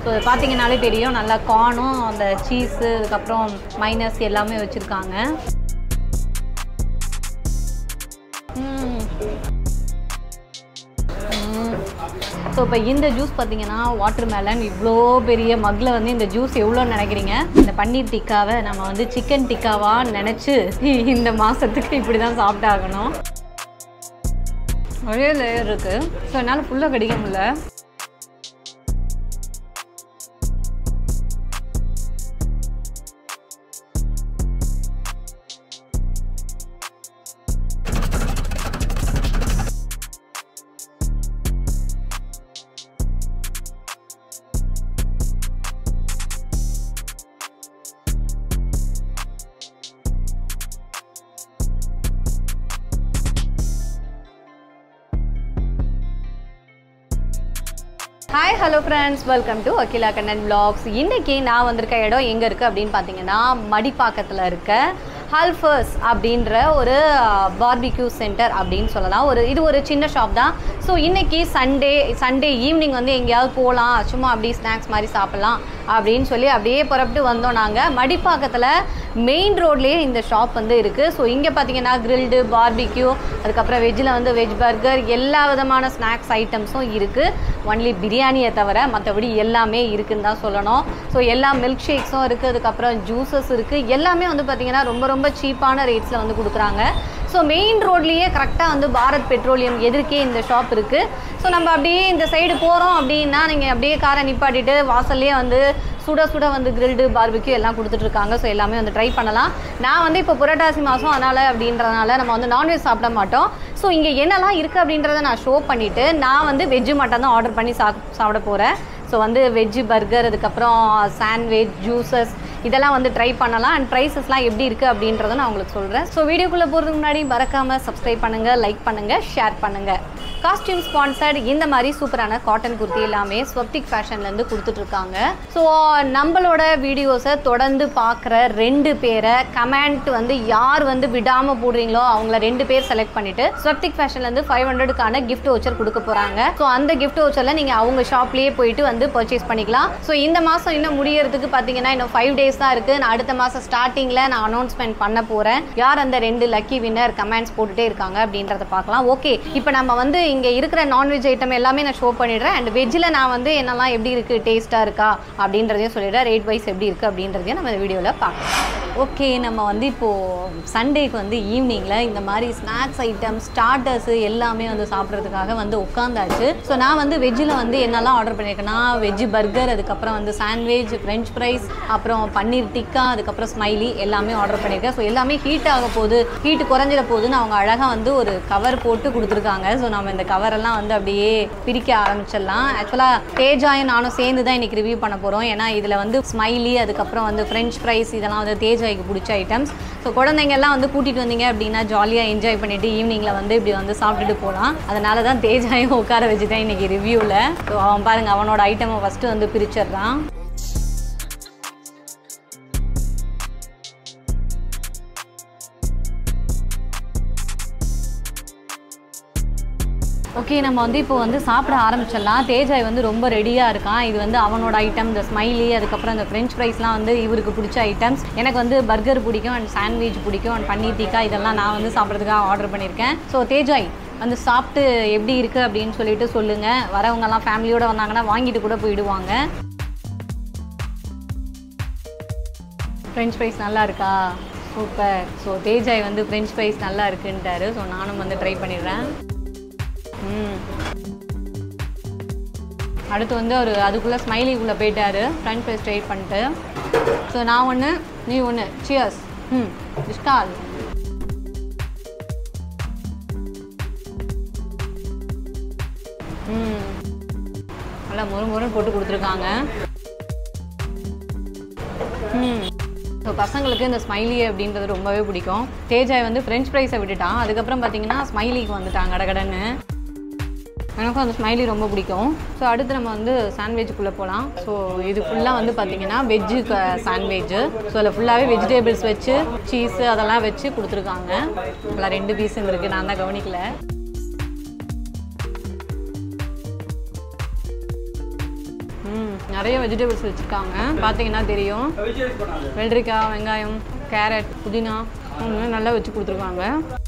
so பார்த்தீங்கனாலே தெரியும் நல்லா கார்னும் அந்த சீஸு அதுக்கப்புறம் மைனஸ் எல்லாமே வச்சுருக்காங்க ஸோ இப்போ இந்த ஜூஸ் பார்த்தீங்கன்னா வாட்டர் மேலன் இவ்வளோ பெரிய மக்கில் வந்து இந்த ஜூஸ் எவ்வளோன்னு நினைக்கிறீங்க இந்த பன்னீர் டிக்காவை நம்ம வந்து சிக்கன் டிக்காவா நினச்சி இந்த மாதத்துக்கு இப்படி தான் சாப்பிட்டாகணும் ஒரே லேயர் இருக்குது ஸோ என்னால் ஃபுல்லாக கடிக்க முடியல hi hello friends welcome to Akila Kannan vlogs இன்னைக்கு நான் வந்திருக்க இடம் எங்கே இருக்குது அப்படின்னு பார்த்தீங்கன்னா மடிப்பாக்கத்தில் இருக்க ஹல்ஃபர்ஸ் அப்படின்ற ஒரு பார்பிக்யூ சென்டர் அப்படின்னு சொல்லலாம் ஒரு இது ஒரு சின்ன ஷாப் தான் ஸோ இன்னைக்கு சண்டே சண்டே ஈவினிங் வந்து எங்கேயாவது போகலாம் சும்மா அப்படியே ஸ்நாக்ஸ் மாதிரி சாப்பிட்லாம் அப்படின்னு சொல்லி அப்படியே புறப்பட்டு வந்தோம் நாங்கள் மடிப்பாக்கத்தில் மெயின் ரோட்லேயே இந்த ஷாப் வந்து இருக்குது ஸோ இங்கே பார்த்தீங்கன்னா கிரில்டு பார்பிக்யூ அதுக்கப்புறம் வெஜ்ஜில் வந்து வெஜ் பர்கர் எல்லா விதமான ஸ்நாக்ஸ் ஐட்டம்ஸும் இருக்குது ஒன்லி பிரியாணியை தவிர மற்றபடி எல்லாமே இருக்குன்னு தான் சொல்லணும் ஸோ எல்லா மில்க் ஷேக்ஸும் இருக்குது அதுக்கப்புறம் ஜூஸஸ் இருக்குது எல்லாமே வந்து பார்த்திங்கன்னா ரொம்ப ரொம்ப சீப்பான ரேட்ஸில் வந்து கொடுக்குறாங்க ஸோ மெயின் ரோட்லேயே கரெக்டாக வந்து பாரத் பெட்ரோலியம் எதிர்க்கே இந்த ஷாப் இருக்குது ஸோ நம்ம அப்படியே இந்த சைடு போகிறோம் அப்படின்னா நீங்கள் அப்படியே காரை நிப்பாட்டிட்டு வாசல்லே வந்து சுட சுட வந்து கிரில்டு பார்பிக்யூ எல்லாம் கொடுத்துட்ருக்காங்க ஸோ எல்லாமே வந்து ட்ரை பண்ணலாம் நான் வந்து இப்போ புரட்டாசி மாதம் அதனால் அப்படின்றதுனால நம்ம வந்து நான்வெஜ் சாப்பிட மாட்டோம் ஸோ இங்கே என்னெல்லாம் இருக்குது அப்படின்றத நான் ஷோ பண்ணிவிட்டு நான் வந்து வெஜ்ஜு மட்டும் தான் ஆர்டர் பண்ணி சாப் சாப்பிட போகிறேன் ஸோ வந்து வெஜ்ஜு பர்கர் அதுக்கப்புறம் சாண்ட்விச் ஜூஸஸ் இதெல்லாம் வந்து ட்ரை பண்ணலாம் அண்ட் ப்ரைஸஸ்லாம் எப்படி இருக்குது அப்படின்றத நான் உங்களுக்கு சொல்கிறேன் ஸோ வீடியோக்குள்ளே போகிறதுக்கு முன்னாடி மறக்காமல் சப்ஸ்கிரைப் பண்ணுங்கள் லைக் பண்ணுங்கள் ஷேர் பண்ணுங்கள் காஸ்டியூம் ஸ்பான்சர்ட் இந்த மாதிரி சூப்பரான காட்டன் குர்த்தி எல்லாமே ஸ்வப்டிக் ஃபேஷன்லேருந்து கொடுத்துட்ருக்காங்க ஸோ நம்மளோட வீடியோஸை தொடர்ந்து பார்க்குற ரெண்டு பேரை கமெண்ட் வந்து யார் வந்து விடாமல் போடுறீங்களோ அவங்கள ரெண்டு பேர் செலக்ட் பண்ணிவிட்டு ஸ்வப்டிக் ஃபேஷன்லேருந்து ஃபைவ் ஹண்ட்ரடுக்கான கிஃப்ட் வச்சர் கொடுக்க போகிறாங்க ஸோ அந்த கிஃப்ட் வச்சரில் நீங்கள் அவங்க ஷாப்லேயே போயிட்டு வந்து பர்ச்சேஸ் பண்ணிக்கலாம் ஸோ இந்த மாதம் இன்னும் முடியறதுக்கு பார்த்தீங்கன்னா இன்னும் ஃபைவ் டேஸ் தான் இருக்குது நான் அடுத்த மாதம் ஸ்டார்டிங்கில் நான் அனௌன்ஸ்மெண்ட் பண்ண போகிறேன் யார் அந்த ரெண்டு லக்கி வின்னர் கமெண்ட்ஸ் போட்டுட்டே இருக்காங்க அப்படின்றத பார்க்கலாம் ஓகே இப்போ நம்ம வந்து இங்கே இருக்கிற நான்வெஜ் ஐட்டம் எல்லாமே நான் ஷோ பண்ணிடுறேன் அண்ட் வெஜ்ஜில் நான் வந்து என்னெல்லாம் எப்படி இருக்குது டேஸ்ட்டாக இருக்கா அப்படின்றதையும் சொல்லிடுறேன் ரேட் வைஸ் எப்படி இருக்குது அப்படின்றதையும் நம்ம இந்த வீடியோவில் பார்க்கலாம் ஓகே நம்ம வந்து இப்போது சண்டேக்கு வந்து ஈவினிங்கில் இந்த மாதிரி ஸ்நாக்ஸ் ஐட்டம் ஸ்டார்டர்ஸு எல்லாமே வந்து சாப்பிட்றதுக்காக வந்து உட்காந்தாச்சு ஸோ நான் வந்து வெஜ்ஜில் வந்து என்னெல்லாம் ஆர்டர் பண்ணியிருக்கேன்னா வெஜ் பர்கர் அதுக்கப்புறம் வந்து சாண்ட்விச் ஃப்ரெஞ்ச் ஃப்ரைஸ் அப்புறம் பன்னீர் டிக்கா அதுக்கப்புறம் ஸ்மைலி எல்லாமே ஆர்டர் பண்ணியிருக்கேன் ஸோ எல்லாமே ஹீட் ஆக போகுது ஹீட் குறைஞ்சிட போகுதுன்னு அவங்க அழகாக வந்து ஒரு கவர் போட்டு கொடுத்துருக்காங்க ஸோ நம்ம இந்த கவரெல்லாம் வந்து அப்படியே பிரிக்க ஆரம்பிச்சிடலாம் ஆக்சுவலாக தேஜாயும் நானும் சேர்ந்து தான் இன்றைக்கி ரிவ்யூ பண்ண போகிறோம் ஏன்னா இதில் வந்து ஸ்மைலி அதுக்கப்புறம் வந்து ஃப்ரெஞ்ச் ஃப்ரைஸ் இதெல்லாம் வந்து தேஜாய்க்கு பிடிச்ச ஐட்டம்ஸ் ஸோ குழந்தைங்க எல்லாம் வந்து கூட்டிகிட்டு வந்தீங்க அப்படின்னா ஜாலியாக என்ஜாய் பண்ணிவிட்டு ஈவினிங்கில் வந்து இப்படி வந்து சாப்பிட்டுட்டு போகலாம் அதனால தான் தேஜாயும் உட்கார வச்சு தான் இன்றைக்கி ரிவ்யூவில் ஸோ அவன் பாருங்கள் அவனோட ஐட்டமை ஃபஸ்ட்டு வந்து பிரிச்சிடுறான் ஓகே நம்ம வந்து இப்போ வந்து சாப்பிட ஆரம்பிச்சிடலாம் தேஜாய் வந்து ரொம்ப ரெடியாக இருக்கான் இது வந்து அவனோட ஐட்டம் இந்த ஸ்மைலி அதுக்கப்புறம் இந்த ஃப்ரெஞ்ச் ஃப்ரைஸ்லாம் வந்து இவருக்கு பிடிச்ச ஐட்டம்ஸ் எனக்கு வந்து பர்கர் பிடிக்கும் அண்ட் சாண்ட்விச் பிடிக்கும் அண்ட் பன்னீர் டிக்கா இதெல்லாம் நான் வந்து சாப்பிட்றதுக்காக ஆர்டர் பண்ணியிருக்கேன் ஸோ தேஜாய் வந்து சாப்பிட்டு எப்படி இருக்குது அப்படின்னு சொல்லிட்டு சொல்லுங்கள் வரவங்கெல்லாம் ஃபேமிலியோடு வந்தாங்கன்னா வாங்கிட்டு கூட போயிடுவாங்க ஃப்ரெஞ்ச் ஃப்ரைஸ் நல்லா இருக்கா சூப்பர் ஸோ தேஜாய் வந்து ஃப்ரெஞ்ச் ஃப்ரைஸ் நல்லா இருக்குன்ட்டாரு ஸோ நானும் வந்து ட்ரை பண்ணிடுறேன் ம் அடுத்து வந்து ஒரு அதுக்குள்ளே ஸ்மைலிக்குள்ளே போயிட்டாரு ஃப்ரெண்ட் ஃபேஸ் ட்ரைட் பண்ணிட்டு ஸோ நான் ஒன்று நீ ஒன்று சியர்ஸ் ம் இஷ்டால் ம் நல்லா முறு முருன்னு போட்டு கொடுத்துருக்காங்க ம் ஸோ பசங்களுக்கு இந்த ஸ்மைலி அப்படின்றது ரொம்பவே பிடிக்கும் தேஜாய் வந்து ஃப்ரெஞ்ச் ஃப்ரைஸை விட்டுட்டான் அதுக்கப்புறம் பார்த்தீங்கன்னா ஸ்மைலிக்கு வந்துட்டான் கடகடன்னு எனக்கும் அந்த ஸ்மைலி ரொம்ப பிடிக்கும் ஸோ அடுத்து நம்ம வந்து சாண்ட்விச்சுக்குள்ளே போகலாம் ஸோ இது ஃபுல்லாக வந்து பார்த்தீங்கன்னா வெஜ்ஜு சாண்ட்விட்சு ஸோ அதில் ஃபுல்லாகவே வெஜிடபிள்ஸ் வச்சு சீஸு அதெல்லாம் வச்சு கொடுத்துருக்காங்க ஃபுல்லாக ரெண்டு பீஸ் இருக்குது நான் தான் கவனிக்கல ம் நிறைய வெஜிடபிள்ஸ் வச்சுருக்காங்க பார்த்தீங்கன்னா தெரியும் வெள்ளரிக்காய் வெங்காயம் கேரட் புதினா அவங்க நல்லா வச்சு கொடுத்துருக்காங்க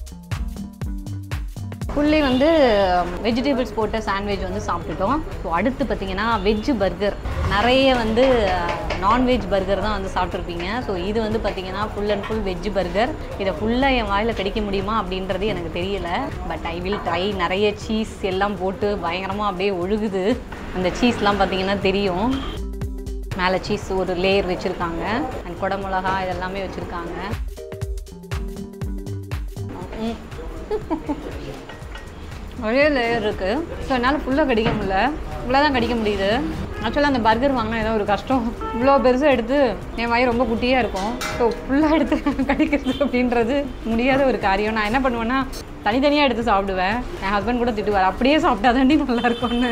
ஃபுல்லி வந்து வெஜிடபிள்ஸ் போட்ட சாண்ட்விச் வந்து சாப்பிட்டுட்டோம் ஸோ அடுத்து பார்த்தீங்கன்னா வெஜ்ஜு பர்கர் நிறைய வந்து நான்வெஜ் பர்கர் தான் வந்து சாப்பிட்ருப்பீங்க ஸோ இது வந்து பார்த்தீங்கன்னா full and full veg burger இதை ஃபுல்லாக என் வாயில் கடிக்க முடியுமா அப்படின்றது எனக்கு தெரியல பட் ஐ வில் ட்ரை நிறைய சீஸ் எல்லாம் போட்டு பயங்கரமாக அப்படியே ஒழுகுது அந்த சீஸ்லாம் பார்த்தீங்கன்னா தெரியும் மேலே சீஸ் ஒரு லேயர் வச்சுருக்காங்க அண்ட் குடமிளகா இதெல்லாமே வச்சுருக்காங்க ம் ஒரே லேயர் இருக்குது ஸோ என்னால் ஃபுல்லாக கடிக்க முடியல இவ்வளோ தான் கடிக்க முடியுது ஆக்சுவலாக அந்த பர்கர் வாங்கினா ஏதோ ஒரு கஷ்டம் இவ்வளோ பெருசாக எடுத்து என் வாய் ரொம்ப குட்டியாக இருக்கும் ஸோ ஃபுல்லாக எடுத்து கடிக்கிறது அப்படின்றது முடியாத ஒரு காரியம் நான் என்ன பண்ணுவேன்னா தனித்தனியாக எடுத்து சாப்பிடுவேன் என் ஹஸ்பண்ட் கூட திட்டுவார் அப்படியே சாப்பிட்டா தாண்டி நல்லா இருக்கும்னு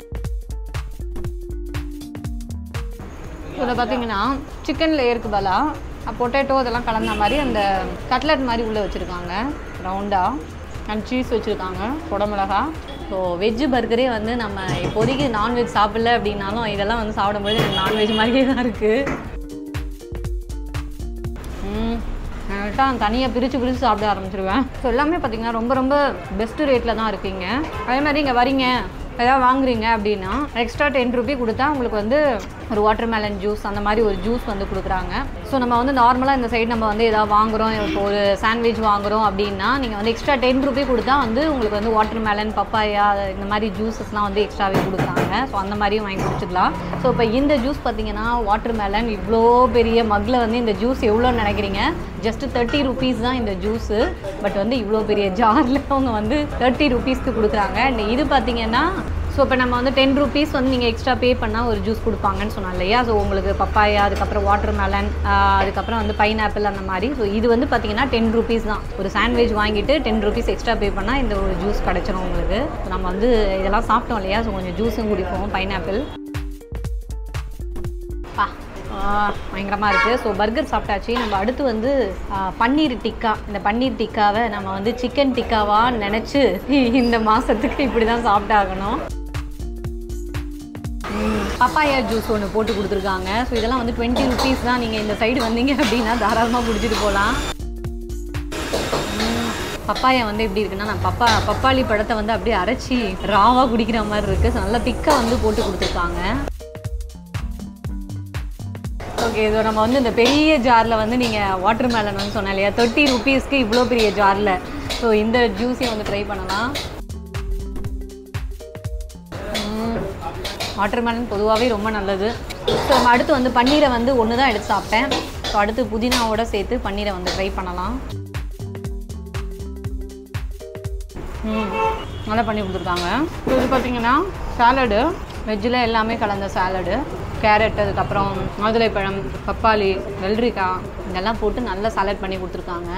இதில் பார்த்தீங்கன்னா சிக்கன் லேயருக்கு பதிலாக பொட்டேட்டோ இதெல்லாம் கலந்த மாதிரி அந்த கட்லட் மாதிரி உள்ளே வச்சுருக்காங்க ரவுண்டாக அண்ட் சீஸ் வச்சுருக்காங்க குடமிளகா ஸோ வெஜ்ஜு பர்கரே வந்து நம்ம இப்போதைக்கு நான்வெஜ் சாப்பிடல அப்படின்னாலும் இதெல்லாம் வந்து சாப்பிடும்போது எனக்கு நான்வெஜ் மாதிரியே தான் இருக்குது ம் நான் தனியாக பிரித்து பிரித்து சாப்பிட ஆரம்பிச்சிருவேன் ஸோ எல்லாமே பார்த்தீங்கன்னா ரொம்ப ரொம்ப பெஸ்ட்டு ரேட்டில் தான் இருக்கீங்க அதே மாதிரி இங்கே வரீங்க ஏதாவது வாங்குறீங்க அப்படின்னா எக்ஸ்ட்ரா டென் ருபி கொடுத்தா உங்களுக்கு வந்து ஒரு வாட்டர் மேலன் ஜூஸ் அந்த மாதிரி ஒரு ஜூஸ் வந்து கொடுக்குறாங்க ஸோ நம்ம வந்து நார்மலாக இந்த சைடு நம்ம வந்து ஏதாவது வாங்குறோம் இப்போ ஒரு சாண்ட்விச் வாங்குறோம் அப்படின்னா நீங்கள் வந்து எக்ஸ்ட்ரா டென் ருபி கொடுத்தா வந்து உங்களுக்கு வந்து வாட்டர் மேலன் பப்பாயா இந்த மாதிரி ஜூஸஸ்லாம் வந்து எக்ஸ்ட்ராவே கொடுக்குறாங்க ஸோ அந்த மாதிரியும் வாங்கி குடிச்சிக்கலாம் ஸோ இப்போ இந்த ஜூஸ் பார்த்தீங்கன்னா வாட்டர் மேலன் இவ்வளோ பெரிய மக்கில் வந்து இந்த ஜூஸ் எவ்வளோன்னு நினைக்கிறீங்க ஜஸ்ட் தேர்ட்டி ருபீஸ் தான் இந்த ஜூஸு பட் வந்து இவ்வளோ பெரிய ஜாரில் அவங்க வந்து தேர்ட்டி ருபீஸ்க்கு கொடுக்குறாங்க அண்ட் இது பார்த்தீங்கன்னா ஸோ இப்போ நம்ம வந்து டென் ருபீஸ் வந்து நீங்கள் எக்ஸ்ட்ரா பே பண்ணால் ஒரு ஜூஸ் கொடுப்பாங்கன்னு சொன்னோம் இல்லையா ஸோ உங்களுக்கு பப்பாயா அதுக்கப்புறம் வாட்டர் மெலன் அதுக்கப்புறம் வந்து பைனாப்பிள் அந்த மாதிரி ஸோ இது வந்து பார்த்தீங்கன்னா டென் ருபீஸ் தான் ஒரு சாண்ட்விச் வாங்கிட்டு டென் ருபீஸ் எக்ஸ்ட்ரா பே பண்ணால் இந்த ஒரு ஜூஸ் கிடச்சிரும் உங்களுக்கு So நம்ம வந்து இதெல்லாம் சாப்பிட்டோம் இல்லையா ஸோ கொஞ்சம் ஜூஸும் குடிப்போம் பைனாப்பிள் பா பயங்கரமாக இருக்குது ஸோ பர்கர் சாப்பிட்டாச்சு நம்ம அடுத்து வந்து ஆ, பன்னீர் டிக்கா இந்த பன்னீர் டிக்காவை நம்ம வந்து சிக்கன் டிக்காவா நினச்சி இந்த மாதத்துக்கு இப்படி தான் சாப்பிட்டாகணும் பப்பாயா ஜூஸ் ஒன்று போட்டு கொடுத்துருக்காங்க ஸோ இதெல்லாம் வந்து டுவெண்ட்டி ருபீஸ் தான் நீங்கள் இந்த சைடு வந்தீங்க அப்படின்னா தாராளமாக குடிச்சிட்டு போகலாம் பப்பாயா வந்து எப்படி இருக்குன்னா நான் பப்பா பப்பாளி பழத்தை வந்து அப்படியே அரைச்சி ராவாக குடிக்கிற மாதிரி இருக்குது ஸோ நல்லா திக்காக வந்து போட்டு கொடுத்துருக்காங்க ஓகே இதோ நம்ம வந்து இந்த பெரிய ஜாரில் வந்து நீங்கள் வாட்டர் மேலன் வந்து சொன்னேன் இல்லையா தேர்ட்டி ருபீஸ்க்கு இவ்வளோ பெரிய ஜாரில் ஸோ இந்த ஜூஸையும் வந்து ட்ரை பண்ணலாம் வாட்டர் மேலன் பொதுவாகவே ரொம்ப நல்லது ஸோ நம்ம அடுத்து வந்து பன்னீரை வந்து ஒன்று தான் எடுத்து சாப்பிட்டேன் ஸோ அடுத்து புதினாவோட சேர்த்து பன்னீரை வந்து ட்ரை பண்ணலாம் ம் நல்லா பண்ணி கொடுத்துருக்காங்க ஸோ இது பார்த்தீங்கன்னா சாலடு வெஜ்ஜில் எல்லாமே கலந்த சாலடு கேரட் அதுக்கப்புறம் மாதுளைப்பழம் பப்பாளி வெள்ளரிக்காய் இதெல்லாம் போட்டு நல்லா சாலட் பண்ணி கொடுத்துருக்காங்க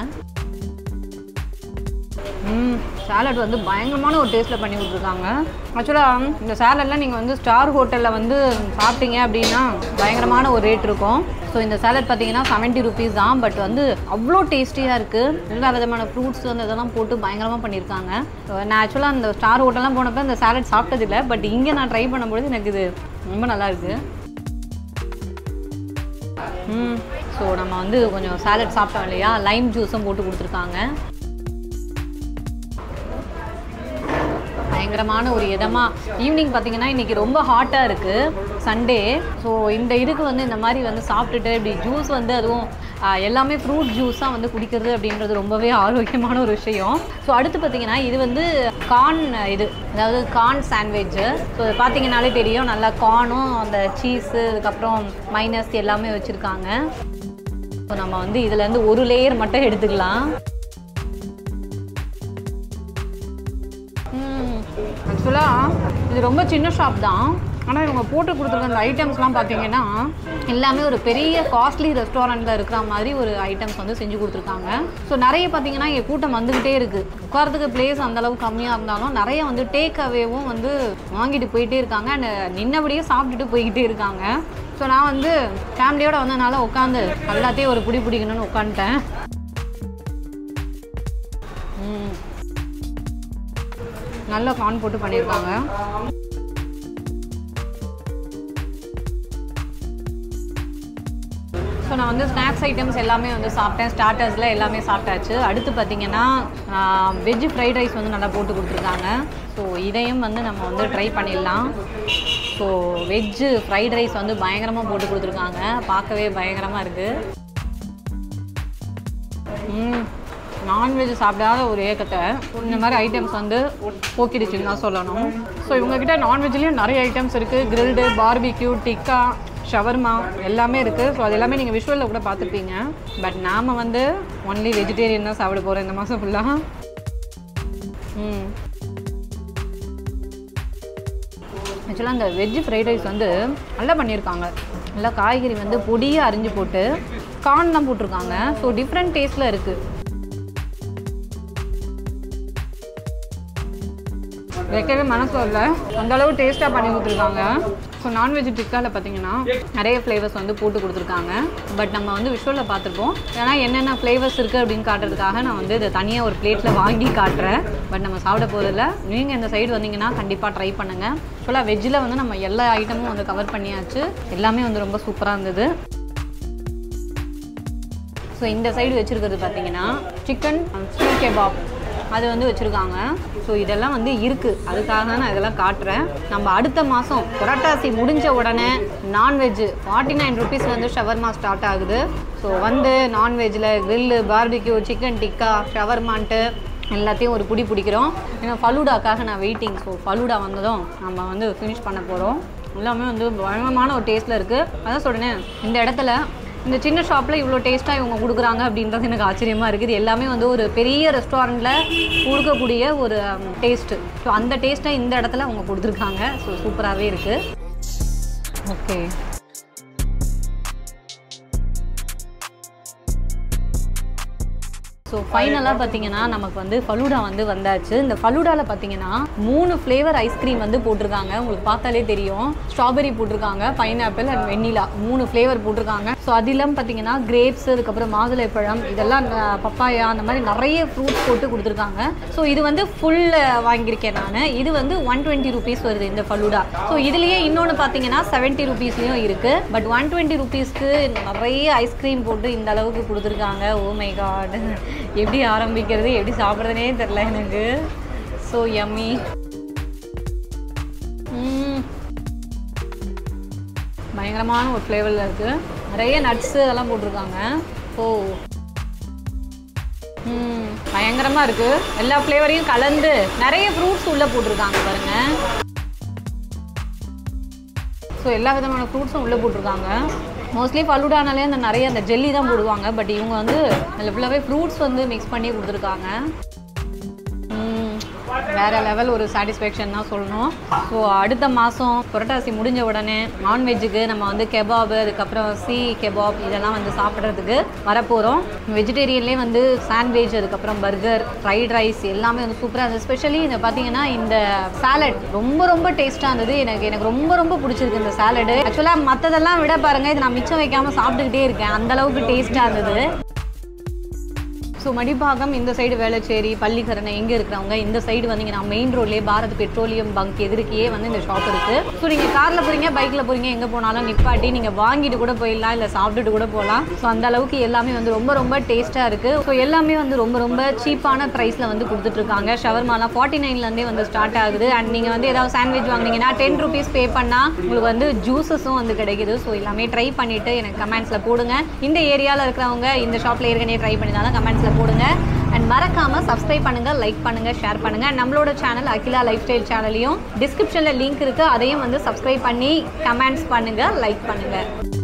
ம் சாலட் வந்து பயங்கரமான ஒரு டேஸ்ட்டில் பண்ணி கொடுத்துருக்காங்க ஆக்சுவலாக இந்த சாலட்லாம் நீங்கள் வந்து ஸ்டார் ஹோட்டலில் வந்து சாப்பிட்டீங்க அப்படின்னா பயங்கரமான ஒரு ரேட் இருக்கும் ஸோ இந்த சாலட் பார்த்தீங்கன்னா செவன்ட்டி ருபீஸ் தான் பட் வந்து அவ்வளோ டேஸ்டியாக இருக்குது எல்லா விதமான ஃப்ரூட்ஸ் அந்த இதெல்லாம் போட்டு பயங்கரமாக பண்ணியிருக்காங்க So, நான் ஆக்சுவலாக அந்த ஸ்டார் ஹோட்டல்லாம் போனப்போ இந்த சாலட் சாப்பிட்டதில்லை பட் இங்கே நான் ட்ரை பண்ணும்பொழுது எனக்கு இது ரொம்ப நல்லா இருக்குது ம் ஸோ நம்ம வந்து கொஞ்சம் சாலட் சாப்பிட்டோம் இல்லையா லைம் ஜூஸும் போட்டு கொடுத்துருக்காங்க பயங்கரமான ஒரு இதமாக ஈவினிங் பார்த்தீங்கன்னா இன்றைக்கி ரொம்ப ஹாட்டாக இருக்குது சண்டே ஸோ இந்த இதுக்கு வந்து இந்த மாதிரி வந்து சாப்பிட்டுட்டு இப்படி ஜூஸ் வந்து அதுவும் ஆ, எல்லாமே ஃப்ரூட் ஜூஸாக வந்து குடிக்கிறது அப்படின்றது ரொம்பவே ஆரோக்கியமான ஒரு விஷயம் ஸோ அடுத்து பார்த்தீங்கன்னா இது வந்து கார்ன் இது அதாவது கார்ன் சாண்ட்விட்சு ஸோ இது பார்த்தீங்கன்னாலே தெரியும் நல்லா கார்னும் அந்த சீஸு அதுக்கப்புறம் மைனஸ் எல்லாமே வச்சுருக்காங்க ஸோ நம்ம வந்து இதுலேருந்து ஒரு லேயர் மட்டும் எடுத்துக்கலாம் ஆக்சுவலாக இது ரொம்ப சின்ன ஷாப் தான் ஆனால் இவங்க போட்டு கொடுத்துருக்க அந்த ஐட்டம்ஸ்லாம் பார்த்தீங்கன்னா எல்லாமே ஒரு பெரிய காஸ்ட்லி ரெஸ்டாரண்ட்டில் இருக்கிற மாதிரி ஒரு ஐட்டம்ஸ் வந்து செஞ்சு கொடுத்துருக்காங்க ஸோ நிறைய பார்த்தீங்கன்னா இங்கே கூட்டம் வந்துக்கிட்டே இருக்குது உட்காரத்துக்கு பிளேஸ் அந்த அளவுக்கு கம்மியாக இருந்தாலும் நிறைய வந்து டேக் அவேவும் வந்து வாங்கிட்டு போயிட்டே இருக்காங்க அண்ட் நின்னபடியே சாப்பிட்டுட்டு போய்கிட்டே இருக்காங்க ஸோ நான் வந்து ஃபேமிலியோட வந்ததுனால உட்காந்து எல்லாத்தையும் ஒரு புடி பிடிக்கணும்னு உட்காந்துட்டேன் ம் நல்ல கார்ன் போட்டு பண்ணியிருக்காங்க ஸோ நான் வந்து ஸ்நாக்ஸ் ஐட்டம்ஸ் எல்லாமே வந்து சாப்பிட்டேன் ஸ்டார்டர்ஸில் எல்லாமே சாப்பிட்டாச்சு அடுத்து பார்த்தீங்கன்னா வெஜ் ஃப்ரைட் ரைஸ் வந்து நல்லா போட்டு கொடுத்துருக்காங்க ஸோ இதையும் வந்து நம்ம வந்து ட்ரை பண்ணிடலாம் ஸோ வெஜ்ஜு ஃப்ரைட் ரைஸ் வந்து பயங்கரமாக போட்டு கொடுத்துருக்காங்க பார்க்கவே பயங்கரமாக இருக்குது ம் நான்வெஜ் சாப்பிடாத ஒரு ஏக்கத்தை இந்த மாதிரி ஐட்டம்ஸ் வந்து போக்கிடுச்சுன்னு தான் சொல்லணும் ஸோ இவங்கக்கிட்ட நான்வெஜ்லேயும் நிறைய ஐட்டம்ஸ் இருக்குது கிரில்டு பார்பிக்யூ டிக்கா ஷவர்மா எல்லாமே இருக்குது ஸோ அது எல்லாமே நீங்கள் விஷுவலில் கூட பார்த்துருப்பீங்க பட் நாம் வந்து ஒன்லி வெஜிடேரியன் தான் சாப்பிட போகிறோம் இந்த மாதம் ஃபுல்லாக ம் ஆக்சுவலாக அந்த வெஜ் ஃப்ரைட் ரைஸ் வந்து நல்லா பண்ணியிருக்காங்க நல்லா காய்கறி வந்து பொடியாக அரிஞ்சு போட்டு கார்ன் தான் போட்டிருக்காங்க ஸோ டிஃப்ரெண்ட் டேஸ்ட்டில் இருக்குது வைக்கவே மனசு வரல அந்த அளவு டேஸ்ட்டாக பண்ணி கொடுத்துருக்காங்க ஸோ நான்வெஜ் டிக்காவில் பார்த்தீங்கன்னா நிறைய ஃப்ளேவர்ஸ் வந்து போட்டு கொடுத்துருக்காங்க பட் நம்ம வந்து விஷுவலில் பார்த்துருப்போம் ஏன்னா என்னென்ன ஃப்ளேவர்ஸ் இருக்குது அப்படின்னு காட்டுறதுக்காக நான் வந்து இதை தனியாக ஒரு பிளேட்டில் வாங்கி காட்டுறேன் பட் நம்ம சாப்பிட போகிறதில்ல நீங்கள் இந்த சைடு வந்தீங்கன்னா கண்டிப்பாக ட்ரை பண்ணுங்கள் ஆக்சுவலாக வெஜ்ஜில் வந்து நம்ம எல்லா ஐட்டமும் வந்து கவர் பண்ணியாச்சு எல்லாமே வந்து ரொம்ப சூப்பராக இருந்தது ஸோ இந்த சைடு வச்சுருக்கிறது பார்த்தீங்கன்னா சிக்கன் ஸ்டீல் கெபாப் அது வந்து வச்சுருக்காங்க ஸோ இதெல்லாம் வந்து இருக்குது அதுக்காக தான் நான் இதெல்லாம் காட்டுறேன் நம்ம அடுத்த மாதம் புரட்டாசி முடிஞ்ச உடனே நான்வெஜ் ஃபார்ட்டி நைன் ருபீஸ் வந்து ஷவர்மா ஸ்டார்ட் ஆகுது ஸோ வந்து நான்வெஜ்ஜில் கிரில்லு பார்பிக்யூ சிக்கன் டிக்கா ஷவர்மான்ட்டு எல்லாத்தையும் ஒரு புடி பிடிக்கிறோம் ஏன்னா ஃபலூடாக்காக நான் வெயிட்டிங் ஸோ ஃபலூடா வந்ததும் நம்ம வந்து ஃபினிஷ் பண்ண போகிறோம் எல்லாமே வந்து பயங்கரமான ஒரு டேஸ்ட்டில் இருக்குது அதான் சொல்கிறேன் இந்த இடத்துல இந்த சின்ன ஷாப்பில் இவ்வளோ டேஸ்ட்டாக இவங்க கொடுக்குறாங்க அப்படின்றது எனக்கு ஆச்சரியமாக இருக்குது எல்லாமே வந்து ஒரு பெரிய ரெஸ்டாரண்ட்டில் கொடுக்கக்கூடிய ஒரு டேஸ்ட்டு ஸோ அந்த டேஸ்ட்டை இந்த இடத்துல அவங்க கொடுத்துருக்காங்க ஸோ சூப்பராகவே இருக்குது ஓகே ஸோ ஃபைனலாக பார்த்தீங்கன்னா நமக்கு வந்து ஃபலூடா வந்து வந்தாச்சு இந்த ஃபலூடாவில் பார்த்தீங்கன்னா மூணு ஃப்ளேவர் ஐஸ்கிரீம் வந்து போட்டிருக்காங்க உங்களுக்கு பார்த்தாலே தெரியும் ஸ்ட்ராபெரி போட்டிருக்காங்க பைனாப்பிள் அண்ட் வெண்ணிலா மூணு ஃப்ளேவர் போட்டிருக்காங்க ஸோ அது இல்லாமல் பார்த்தீங்கன்னா கிரேப்ஸ் அதுக்கப்புறம் மாதுளைப்பழம் இதெல்லாம் பப்பாயா அந்த மாதிரி நிறைய ஃப்ரூட்ஸ் போட்டு கொடுத்துருக்காங்க ஸோ இது வந்து ஃபுல் வாங்கியிருக்கேன் நான் இது வந்து ஒன் டுவெண்ட்டி ருபீஸ் வருது இந்த ஃபலூடா ஸோ இதுலேயே இன்னொன்று பார்த்தீங்கன்னா செவன்ட்டி ருபீஸ்லேயும் இருக்குது பட் ஒன் டுவெண்ட்டி ருபீஸ்க்கு நிறைய ஐஸ்கிரீம் போட்டு இந்த அளவுக்கு கொடுத்துருக்காங்க ஓ மை காட் எப்படி ஆரம்பிக்கிறது எப்படி சாப்பிட்றதுனே தெரில எனக்கு ஸோ யம்மி பயங்கரமான ஒரு ஃப்ளேவரில் இருக்குது நிறைய நட்ஸு அதெல்லாம் போட்டிருக்காங்க ஓ ம் பயங்கரமாக இருக்குது எல்லா ஃப்ளேவரையும் கலந்து நிறைய ஃப்ரூட்ஸ் உள்ளே போட்டிருக்காங்க பாருங்கள் ஸோ எல்லா விதமான ஃப்ரூட்ஸும் உள்ளே போட்டிருக்காங்க மோஸ்ட்லி ஃபலூடானாலே அந்த நிறைய அந்த ஜெல்லி தான் போடுவாங்க பட் இவங்க வந்து அதில் ஃபுல்லாகவே ஃப்ரூட்ஸ் வந்து மிக்ஸ் பண்ணி கொடுத்துருக்காங்க வேற லெவல் ஒரு சாட்டிஸ்ஃபேக்ஷன் தான் சொல்லணும் ஸோ அடுத்த மாதம் புரட்டாசி முடிஞ்ச உடனே நான்வெஜ்ஜுக்கு நம்ம வந்து கெபாப் அதுக்கப்புறம் சி கெபாப் இதெல்லாம் வந்து சாப்பிட்றதுக்கு வரப்போகிறோம் வெஜிடேரியன்லேயே வந்து சாண்ட்விச் அதுக்கப்புறம் பர்கர் ஃப்ரைட் ரைஸ் எல்லாமே வந்து சூப்பராக இருந்தது ஸ்பெஷலி இந்த பார்த்தீங்கன்னா இந்த சாலட் ரொம்ப ரொம்ப டேஸ்ட்டாக இருந்தது எனக்கு எனக்கு ரொம்ப ரொம்ப பிடிச்சிருக்கு இந்த சாலடு ஆக்சுவலாக மற்றதெல்லாம் விட பாருங்கள் இது நான் மிச்சம் வைக்காமல் சாப்பிட்டுக்கிட்டே இருக்கேன் அந்த அளவுக்கு டேஸ்ட்டாக இருந்தது ஸோ மடிப்பாகம் இந்த சைடு வேளச்சேரி பள்ளிக்கரணை எங்கே இருக்கிறவங்க இந்த சைடு வந்தீங்கன்னா மெயின் ரோட்லேயே பாரத் பெட்ரோலியம் பங்க் எதிர்க்கையே வந்து இந்த ஷாப் இருக்குது ஸோ நீங்கள் காரில் போகிறீங்க பைக்கில் போகிறீங்க எங்கே போனாலும் நிப்பாட்டி நீங்கள் வாங்கிட்டு கூட போயிடலாம் இல்லை சாப்பிட்டுட்டு கூட போகலாம் ஸோ அந்த அளவுக்கு எல்லாமே வந்து ரொம்ப ரொம்ப டேஸ்ட்டாக இருக்குது ஸோ எல்லாமே வந்து ரொம்ப ரொம்ப சீப்பான ப்ரைஸில் வந்து கொடுத்துட்ருக்காங்க ஷவர்மாலாம் ஃபார்ட்டி நைன்லேருந்தே வந்து ஸ்டார்ட் ஆகுது அண்ட் நீங்கள் வந்து ஏதாவது சாண்ட்விச் வாங்குனீங்கன்னா டென் ருபீஸ் பே பண்ணால் உங்களுக்கு வந்து ஜூஸஸும் வந்து கிடைக்குது ஸோ எல்லாமே ட்ரை பண்ணிவிட்டு எனக்கு கமெண்ட்ஸில் போடுங்க இந்த ஏரியாவில் இருக்கிறவங்க இந்த ஷாப்பில் ஏற்கனவே ட்ரை பண்ணியிருந்தாலும் கமெண்ட்ஸில் போடுங்க அண்ட் மறக்காமல் சப்ஸ்கிரைப் பண்ணுங்கள் லைக் பண்ணுங்கள் ஷேர் பண்ணுங்கள் நம்மளோட சேனல் அகிலா லைஃப் ஸ்டைல் சேனலையும் டிஸ்கிரிப்ஷனில் லிங்க் இருக்குது அதையும் வந்து சப்ஸ்கிரைப் பண்ணி கமெண்ட்ஸ் பண்ணுங்கள் லைக் பண்ணுங்கள்